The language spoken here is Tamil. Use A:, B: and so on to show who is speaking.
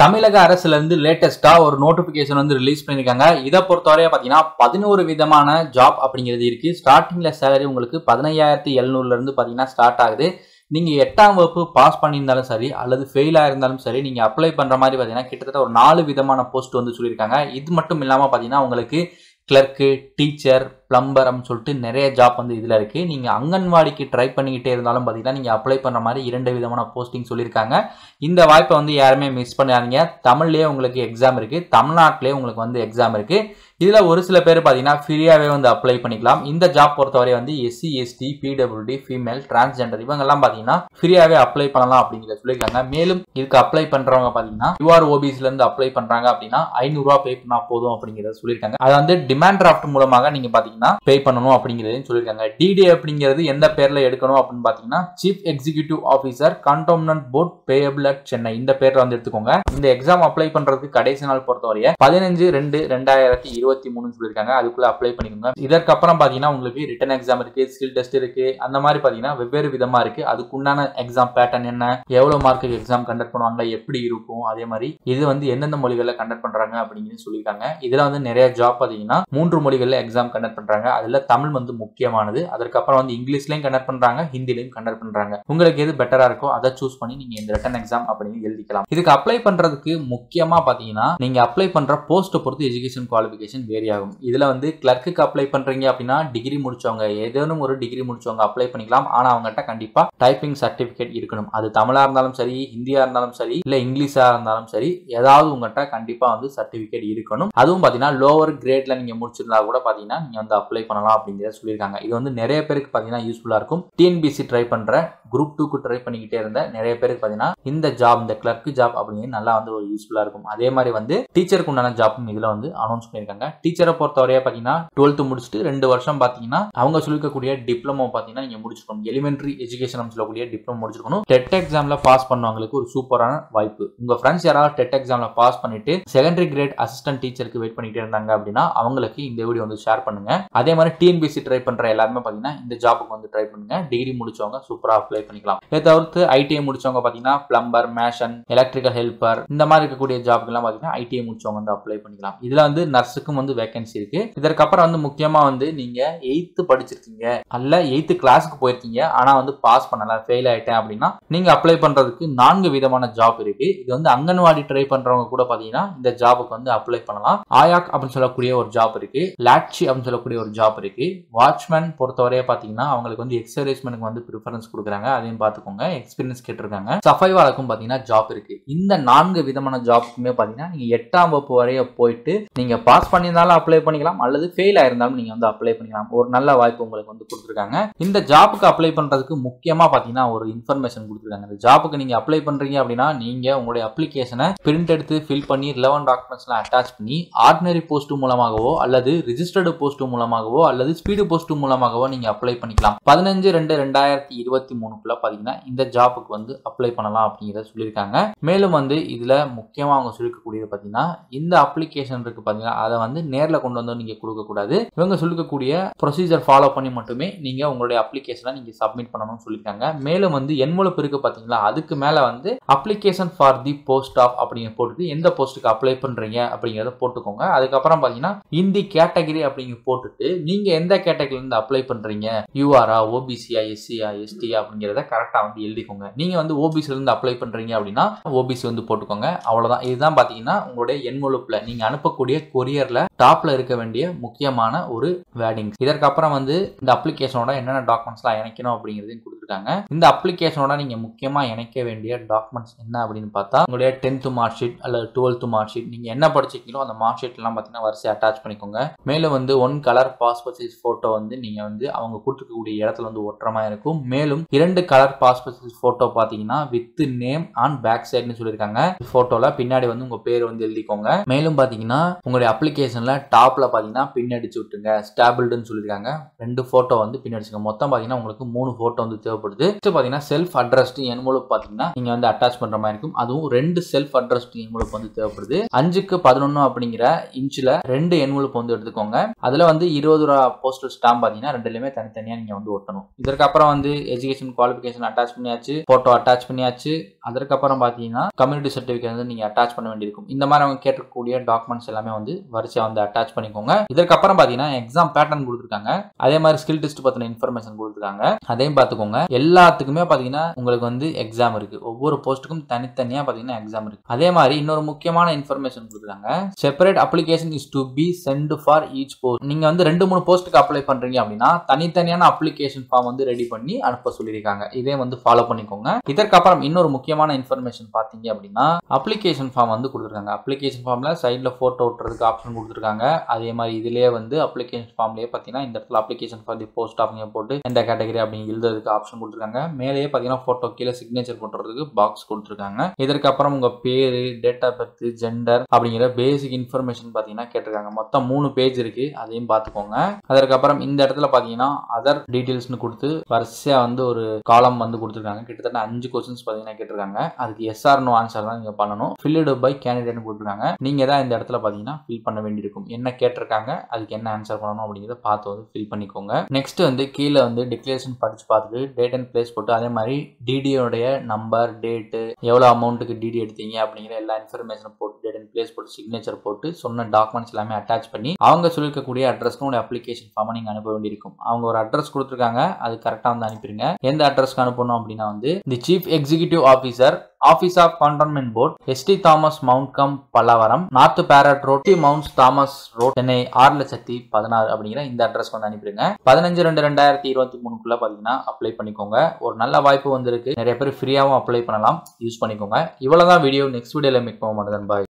A: தமிழக அரசுல இருந்து லேட்டஸ்டா ஒரு நோட்டிபிகேஷன் வந்து ரிலீஸ் பண்ணிருக்காங்க இதை பொறுத்தவரைய பாத்தீங்கன்னா பதினோரு விதமான ஜாப் அப்படிங்கிறது இருக்கு ஸ்டார்டிங்ல சேலரி உங்களுக்கு பதினையாயிரத்தி எழுநூறுல இருந்து பாத்தீங்கன்னா ஸ்டார்ட் ஆகுது நீங்க எட்டாம் வகுப்பு பாஸ் பண்ணியிருந்தாலும் சரி அல்லது ஃபெயில் ஆயிருந்தாலும் சரி நீங்க அப்ளை பண்ற மாதிரி பாத்தீங்கன்னா கிட்டத்தட்ட ஒரு நாலு விதமான போஸ்ட் வந்து சொல்லியிருக்காங்க இது மட்டும் இல்லாம பாத்தீங்கன்னா உங்களுக்கு கிளர்க்கு டீச்சர் பிளம்பர் அப்படின்னு சொல்லிட்டு நிறைய ஜாப் வந்து இதில் இருக்குது நீங்கள் அங்கன்வாடிக்கு ட்ரை பண்ணிக்கிட்டே இருந்தாலும் பார்த்தீங்கன்னா நீங்கள் அப்ளை பண்ணுற மாதிரி இரண்டு விதமான போஸ்டிங் சொல்லியிருக்காங்க இந்த வாய்ப்பை வந்து யாருமே மிஸ் பண்ணாதீங்க தமிழ்லேயே உங்களுக்கு எக்ஸாம் இருக்குது தமிழ்நாட்டிலே உங்களுக்கு வந்து எக்ஸாம் இருக்குது இதில் ஒரு சில பேர் பார்த்தீங்கன்னா ஃப்ரீயாகவே வந்து அப்ளை பண்ணிக்கலாம் இந்த ஜாப் பொறுத்தவரை வந்து SC ST PWD female transgender இவங்கெல்லாம் பார்த்தீங்கன்னா ஃப்ரீயாகவே அப்ளை பண்ணலாம் அப்படிங்கிறத சொல்லியிருக்காங்க மேலும் இதுக்கு அப்ளை பண்ணுறவங்க பார்த்தீங்கன்னா யூஆர் ஓபிஸ்லேருந்து அப்ளை பண்ணுறாங்க அப்படின்னா ஐநூறுரூவா பே பண்ணால் போதும் அப்படிங்கிறத சொல்லியிருக்காங்க அதை வந்து டிமாண்ட் டிராஃப்ட் மூலமாக நீங்கள் பார்த்தீங்கன்னா பே பண்ணணும் அப்படிங்கிறதையும் சொல்லியிருக்காங்க டிடி அப்படிங்கிறது எந்த பேரில் எடுக்கணும் அப்படின்னு பார்த்தீங்கன்னா chief executive officer cantonment board payable at Chennai இந்த பேரில் வந்து எடுத்துக்கோங்க இந்த எக்ஸாம் அப்ளை பண்ணுறதுக்கு கடைசி நாள் பொறுத்தவரைய பதினஞ்சு ரெண்டு ரெண்டாயிரத்தி இருபத்தி மூணுன்னு சொல்லியிருக்காங்க அதுக்குள்ள அப்ளை பண்ணிக்கோங்க இதற்கப்புறம் பார்த்தீங்கன்னா உங்களுக்கு ரிட்டன் எக்ஸாம் இருக்கு ஸ்கில் டெஸ்ட் இருக்கு அந்த மாதிரி பார்த்தீங்கன்னா வெவ்வேறு விதமா இருக்கு அதுக்குண்டான எக்ஸாம் பேட்டர்ன் என்ன எவ்வளவு மார்க்குக்கு எக்ஸாம் கண்டக்ட் பண்ணுவாங்க எப்படி இருக்கும் அதே மாதிரி இது வந்து எந்தெந்த மொழிகளில் கண்டக்ட் பண்றாங்க அப்படின்னு சொல்லியிருக்காங்க இதுல வந்து நிறைய ஜாப் பார்த்தீங்கன்னா மூன்று மொழிகளில் எக்ஸாம் கண்டக்ட் பண்றாங்க அதுல தமிழ் வந்து முக்கியமானது அதற்கப்புறம் வந்து இங்கிலீஷ்லயும் கண்டக்ட் பண்றாங்க ஹிந்திலையும் கண்டக்ட் பண்றாங்க உங்களுக்கு எது பெட்டரா இருக்கோ அதை சூஸ் பண்ணி நீங்க இந்த ரிட்டன் எக்ஸாம் அப்படின்னு எழுதிக்கலாம் இதுக்கு அப்ளை பண்றதுக்கு முக்கியமா பாத்தீங்கன்னா நீங்க அப்ளை பண்ற போஸ்ட்டை பொறுத்து எஜுகேஷன் குவாலிஃபிகேஷன் வேரி ஆகும் இதுல வந்து கிளர்க்குக்கு அப்ளை பண்றீங்க அப்படின்னா டிகிரி முடிச்சவங்க ஏதேனும் ஒரு டிகிரி முடிச்சவங்க அப்ளை பண்ணிக்கலாம் ஆனா அவங்ககிட்ட கண்டிப்பா டைப்பிங் சர்டிபிகேட் இருக்கணும் அது தமிழா இருந்தாலும் சரி ஹிந்தியா இருந்தாலும் சரி இல்ல இங்கிலீஷா இருந்தாலும் சரி ஏதாவது உங்ககிட்ட கண்டிப்பா வந்து சர்டிபிகேட் இருக்கணும் அதுவும் பாத்தீங்கன்னா லோவர் கிரேட்ல நீங்க முடிச்சிருந்தா கூட பாத்தீங்கன்னா நீங்க வந்து அப்ளை பண்ணலாம் அப்படிங்கிறத சொல்லியிருக்காங்க இது வந்து நிறைய பேருக்கு பாத்தீங்கன்னா யூஸ்ஃபுல்லா இருக்கும் டிஎன்பிசி ட்ரை பண்ற குரூப் டூக்கு ட்ரை பண்ணிக்கிட்டே இருந்த நிறைய பேருக்கு பாத்தீங்கன்னா இந்த ஜாப் இந்த கிளர்க் ஜாப் அப்படிங்கிறது நல்லா வந்து ஒரு யூஸ்ஃபுல்லா இருக்கும் அதே மாதிரி வந்து டீச்சருக்கு உண்டான ஜாப்பும் இதுல வந்து அனௌன்ஸ் பண்ணியிருக்காங்க டீச்சரை பொறுத்தவரையா பாத்தீங்கன்னா டுவெல்த் முடிச்சுட்டு ரெண்டு வருஷம் பாத்தீங்கன்னா அவங்க சொல்லிக்கக்கூடிய டிப்ளமோ பாத்தீங்கன்னா நீங்க முடிச்சிருக்கணும் எலிமெண்டரி எஜுகேஷன் சொல்லக்கூடிய டிப்ளமோ முடிச்சிருக்கணும் டெட் எக்ஸாம்ல பாஸ் பண்ணவங்களுக்கு ஒரு சூப்பரான வாய்ப்பு உங்க ஃப்ரெண்ட்ஸ் யாராவது டெட் எக்ஸாம்ல பாஸ் பண்ணிட்டு செகண்டரி கிரேட் அசிஸ்டன்ட் டீச்சருக்கு வெயிட் பண்ணிட்டே இருந்தாங்க அப்படின்னா அவங்களுக்கு இந்த வீடியோ வந்து ஷேர் பண்ணுங்க அதே மாதிரி டிஎன்பிசி ட்ரை பண்ற எல்லாருமே பாத்தீங்கன்னா இந்த ஜாபுக்கு வந்து ட்ரை பண்ணுங்க டிகிரி முடிச்சவங்க சூப்பரா அப்ளை பண்ணிக்கலாம் இதை தவிர்த்து ஐடிஐ முடிச்சவங்க பாத்தீங்கன்னா பிளம்பர் மேஷன் எலக்ட்ரிக்கல் ஹெல்ப்பர் இந்த மாதிரி இருக்கக்கூடிய ஜாப்க்கு எல்லாம் பாத்தீங்கன்னா ஐடிஐ முடிச்சவங்க வந்து அப்ளை பண்ணிக்கலாம் இதுல வந்து நர்ஸுக்கும் வந்து வேகன்சி இருக்கு இதற்கப்புறம் வந்து முக்கியமா வந்து நீங்க எயித்து படிச்சிருக்கீங்க அல்ல எயித்து கிளாஸுக்கு போயிருக்கீங்க ஆனா வந்து பாஸ் பண்ணல ஃபெயில் ஆயிட்டேன் அப்படின்னா நீங்க அப்ளை பண்றதுக்கு நான்கு விதமான ஜாப் இருக்கு இது வந்து அங்கன்வாடி ட்ரை பண்றவங்க கூட பாத்தீங்கன்னா இந்த ஜாபுக்கு வந்து அப்ளை பண்ணலாம் ஆயாக் அப்படின்னு சொல்லக்கூடிய ஒரு ஜாப் இருக்கு லாட்சி அப்படின்னு சொல்லக்கூடிய ஒரு ஜாப் இருக்கு வாட்ச்மேன் பொறுத்தவரையே பாத்தீங்கன்னா அவங்களுக்கு வந்து எக்ஸர்வைஸ்மெண்ட்க்கு வந்து ப்ரிஃபரன்ஸ் கொடுக்குறாங்க அதையும் பார்த்துக்கோங்க எக்ஸ்பீரியன்ஸ் கேட்டிருக்காங்க சஃபைவாலுக்கும் பாத்தீங்கன்னா ஜாப் இருக்கு இந்த நான்கு விதமான ஜாப்க்குமே பாத்தீங்கன்னா நீங்க எட்டாம் வகுப்பு வரைய போயிட்டு நீங்க பாஸ் பண்ணியிருந்தாலும் அப்ளை பண்ணிக்கலாம் அல்லது ஃபெயில் ஆயிருந்தாலும் நீங்க வந்து அப்ளை பண்ணிக்கலாம் ஒரு நல்ல வாய்ப்பு உங்களுக்கு வந்து கொடுத்துருக்காங்க இந்த ஜாப்புக்கு அப்ளை பண்றதுக்கு முக்கியமா பாத்தீங்கன்னா ஒரு இன்ஃபர்மேஷன் கொடுத்துருக்காங்க இந்த ஜாப்புக்கு நீங்க அப்ளை பண்றீங்க அப்படின்னா நீங்க உங்களுடைய அப்ளிகேஷனை பிரிண்ட் எடுத்து ஃபில் பண்ணி ரிலவன் டாக்குமெண்ட்ஸ்லாம் அட்டாச் பண்ணி ஆர்டினரி போஸ்ட் மூலமாகவோ அல்லது ரிஜிஸ்டர்டு போஸ்ட் மூலமாகவோ அல்லது ஸ்பீடு போஸ்ட் மூலமாகவோ நீங்க அப்ளை பண்ணிக்கலாம் பதினஞ்சு ரெண்டு ரெண்டாயிரத்தி இருபத்தி மூணுக்குள்ள பாத்தீங்கன்னா இந்த ஜாப்புக்கு வந்து அப்ளை பண்ணலாம் அப்படிங்கிறத சொல்லியிருக்காங்க மேலும் வந்து இதுல முக்கியமா அவங்க சொல்லிக்கக்கூடியது பாத்தீங்கன்னா இந்த அப்ளிகேஷன் இருக்கு பாத்தீங்கன்னா அதை வந்து நேர்ல கொண்டு வந்து நீங்க கொடுக்க கூடாது இவங்க சொல்லிக்கக்கூடிய ப்ரொசீஜர் ஃபாலோ பண்ணி மட்டுமே நீங்க உங்களுடைய அப்ளிகேஷனை நீங்க சப்மிட் பண்ணணும்னு சொல்லியிருக்காங்க மேலும் வந்து என்வலப் இருக்கு பாத்தீங்களா அதுக்கு மேல வந்து application for the post of அப்படிங்க போட்டுட்டு எந்த போஸ்ட்டுக்கு அப்ளை பண்றீங்க அப்படிங்கறத போட்டுக்கோங்க அதுக்கப்புறம் பாத்தீங்கன்னா இந்தி கேட்டகரி அப்படிங்க போட்டுட்டு நீங்க எந்த கேட்டகரில இருந்து அப்ளை பண்றீங்க யூஆரா ஓபிசியா எஸ்சியா எஸ்டியா அப்படிங்கறத கரெக்டா வந்து எழுதிக்கோங்க நீங்க வந்து ஓபிசில இருந்து அப்ளை பண்றீங்க அப்படின்னா ஓபிசி வந்து போட்டுக்கோங்க அவ்வளவுதான் இதுதான் பாத்தீங்கன்னா உங்களுடைய என்வலப்ல நீங்க அனுப்பக்கூடிய கொரியர்ல டாப்ல இருக்க வேண்டிய முக்கியமான ஒரு வேர்டிங்ஸ் இதற்கப்புறம் வந்து இந்த அப்ளிகேஷனோட என்னென்ன டாக்குமெண்ட்ஸ்லாம் இணைக்கணும் அப்படிங்கிறதையும் கொடுத்துருக்காங்க இந்த அப்ளிகேஷனோட நீங்க முக்கியமா இணைக்க வேண்டிய டாக்குமெண்ட்ஸ் என்ன அப்படின்னு பார்த்தா உங்களுடைய டென்த் மார்க் ஷீட் அல்லது டுவெல்த் மார்க் ஷீட் நீங்க என்ன படிச்சிருக்கீங்களோ அந்த மார்க் ஷீட் எல்லாம் பார்த்தீங்கன்னா வரிசை அட்டாச் பண்ணிக்கோங்க மேலும் வந்து one colour passport size photo வந்து நீங்க வந்து அவங்க கொடுத்துருக்கக்கூடிய இடத்துல வந்து ஒட்டுற மாதிரி இருக்கும் மேலும் இரண்டு கலர் பாஸ்போர்ட் சைஸ் போட்டோ பார்த்தீங்கன்னா வித் நேம் ஆன் பேக் சைடுன்னு சொல்லியிருக்காங்க போட்டோல பின்னாடி வந்து உங்க பேர் வந்து எழுதிக்கோங்க மேலும் பாத்தீங்கன்னா உங்களுடைய அப்ளிகேஷன்ல அப்ளிகேஷனில் டாப்பில் பார்த்தீங்கன்னா பின் அடிச்சு விட்டுருங்க ஸ்டாபிள்டுன்னு சொல்லியிருக்காங்க ரெண்டு ஃபோட்டோ வந்து பின் அடிச்சுங்க மொத்தம் பார்த்தீங்கன்னா உங்களுக்கு மூணு ஃபோட்டோ வந்து தேவைப்படுது நெக்ஸ்ட் பார்த்தீங்கன்னா செல்ஃப் அட்ரஸ்டு என்வலப் பார்த்தீங்கன்னா நீங்கள் வந்து அட்டாச் பண்ணுற மாதிரி இருக்கும் அதுவும் ரெண்டு செல்ஃப் அட்ரஸ்டு என்வலப் வந்து தேவைப்படுது அஞ்சுக்கு பதினொன்று அப்படிங்கிற இன்ச்சில் ரெண்டு என்வலப் வந்து எடுத்துக்கோங்க அதில் வந்து இருபது ரூபா போஸ்டல் ஸ்டாம்ப் பார்த்தீங்கன்னா ரெண்டுலையுமே தனித்தனியாக நீங்கள் வந்து ஒட்டணும் இதற்கப்புறம் வந்து எஜுகேஷன் குவாலிஃபிகேஷன் அட்டாச் பண்ணியாச்சு ஃபோட்டோ அட்டாச் பண்ணியாச்சு அதற்கப்புறம் பார்த்தீங்கன்னா கம்யூனிட்டி சர்டிஃபிகேட் வந்து நீங்கள் அட்டாச் பண்ண வேண்டியிருக்கும் இந்த மாதிரி அவங்க கேட்கக்கூடிய டாக்குமெண்ட்ஸ் எல்லாமே வந்து வரிசையாக வந்து அட்டாச் பண்ணிக்கோங்க இதற்கப்புறம் பார்த்தீங்கன்னா எக்ஸாம் பேட்டர்ன் கொடுத்துருக்காங்க அதே மாதிரி ஸ்கில் டெஸ்ட் பற்றின இன்ஃபர்மேஷன் கொடுத்துருக்காங்க அதையும் பார்த்துக்கோங்க எல்லாத்துக்குமே பார்த்தீங்கன்னா உங்களுக்கு வந்து எக்ஸாம் இருக்கு ஒவ்வொரு போஸ்ட்டுக்கும் தனித்தனியாக பார்த்தீங்கன்னா எக்ஸாம் இருக்கு அதே மாதிரி இன்னொரு முக்கியமான இன்ஃபர்மேஷன் கொடுத்துருக்காங்க separate application is to be sent for each post நீங்க வந்து ரெண்டு மூணு போஸ்ட்டுக்கு அப்ளை பண்றீங்க அப்படின்னா தனித்தனியான அப்ளிகேஷன் ஃபார்ம் வந்து ரெடி பண்ணி அனுப்ப சொல்லியிருக்காங்க இதே வந்து ஃபாலோ பண்ணிக்கோங்க இதற்கப்புறம் இன்னொரு முக்கியமான இன்ஃபர்மேஷன் பார்த்தீங்க அப்படின்னா அப்ளிகேஷன் ஃபார்ம் வந்து கொடுத்துருக்காங்க அப்ளிகேஷன் ஃபார்ம்ல சைடில் ஃபோட்டோ விட்டுறதுக்கு ஆப்ஷன் கொடுத்துருக்காங்க அதே மாதிரி இதுலேயே வந்து அப்ளிகேஷன் ஃபார்ம்லேயே பார்த்தீங்கன்னா இந்த இடத்துல அப்ளிகேஷன் ஃபார் தி போஸ்ட் ஆஃபிங்க போட்டு எந்த கேட்டகரி அப்படின்னு எழுதுறதுக்கு ஆப்ஷன் கொடுத்துருக்காங்க மேலேயே பார்த்தீங்கன்னா ஃபோட்டோ கீழே சிக்னேச்சர் பண்ணுறதுக்கு பாக்ஸ் கொடுத்துருக்காங்க இதற்கப்புறம் உங்கள் பேர் டேட் ஆஃப் பர்த் ஜெண்டர் அப்படிங்கிற பேசிக் இன்ஃபர்மேஷன் பார்த்தீங்கன்னா கேட்டிருக்காங்க மொத்தம் மூணு பேஜ் இருக்கு அதையும் பார்த்துக்கோங்க அதற்கப்புறம் இந்த இடத்துல பார்த்தீங்கன்னா அதர் டீட்டெயில்ஸ்னு கொடுத்து வரிசையாக வந்து ஒரு காலம் வந்து கொடுத்துருக்காங்க கிட்டத்தட்ட அஞ்சு கொஸ்டின்ஸ் பார்த்தீங்கன்னா கேட்டிருக்காங்க அதுக்கு எஸ்ஆர் நோ ஆன்சர் தான் நீங்கள் பண்ணணும் ஃபில்டு பை கேண்டிடேட்னு கொடுத்துருக்காங்க நீங்கள் தான் இந்த இடத்துல பார்த்தீங்கன்னா ஃபில் பண்ண வேண்டியிருக்கும் என்ன கேட்டிருக்காங்க அதுக்கு என்ன ஆன்சர் பண்ணணும் அப்படிங்கிறத பார்த்து வந்து ஃபில் பண்ணிக்கோங்க நெக்ஸ்ட் வந்து கீழே வந்து டிக்ளரேஷன் படிச்சு பார்த்துட்டு டேட் அண்ட் பிளேஸ் போட்டு அதே மாதிரி டிடியோடைய நம்பர் டேட்டு எவ்வளோ அமௌண்ட்டுக்கு டிடி எடுத்தீங்க அப்படிங்கிற எல்லா இன்ஃபர்மேஷனும் போட்டு டேட் அண்ட் பிளேஸ் போட்டு சிக்னேச்சர் போட்டு சொன்ன டாக்குமெண்ட்ஸ் எல்லாமே அட்டாச் பண்ணி அவங்க சொல்லியிருக்கக்கூடிய அட்ரஸ்க்கு உங்களுடைய அப்ளிகேஷன் ஃபார்மை நீங்கள் அனுப்ப வேண்டியிருக்கும் அவங்க ஒரு அட்ரஸ் கொடுத்துருக்காங்க அது கரெக்டாக வந்து அனுப்பிடுங்க எந்த அட்ரஸ்க்கு அனுப்பணும் அப்படின்னா வந்து the chief executive officer office of cantonment board St Thomas Mount cum Pallavaram North Parade Road T Mounts Thomas Road Chennai ஆறு லட்சத்தி பதினாறு அப்படிங்கிற இந்த அட்ரஸ்க்கு வந்து அனுப்பிடுங்க பதினஞ்சு ரெண்டு ரெண்டாயிரத்தி இருபத்தி மூணுக்குள்ள பார்த்தீங்கன்னா அப்ளை பண்ணிக்கோங்க ஒரு நல்ல வாய்ப்பு வந்திருக்கு நிறைய பேர் ஃப்ரீயாகவும் அப்ளை பண்ணலாம் யூஸ் பண்ணிக்கோங்க இவ்வளோதான் வீடியோ நெக்ஸ்ட் வீடியோவில் மிக்க மாட்டேன் பாய்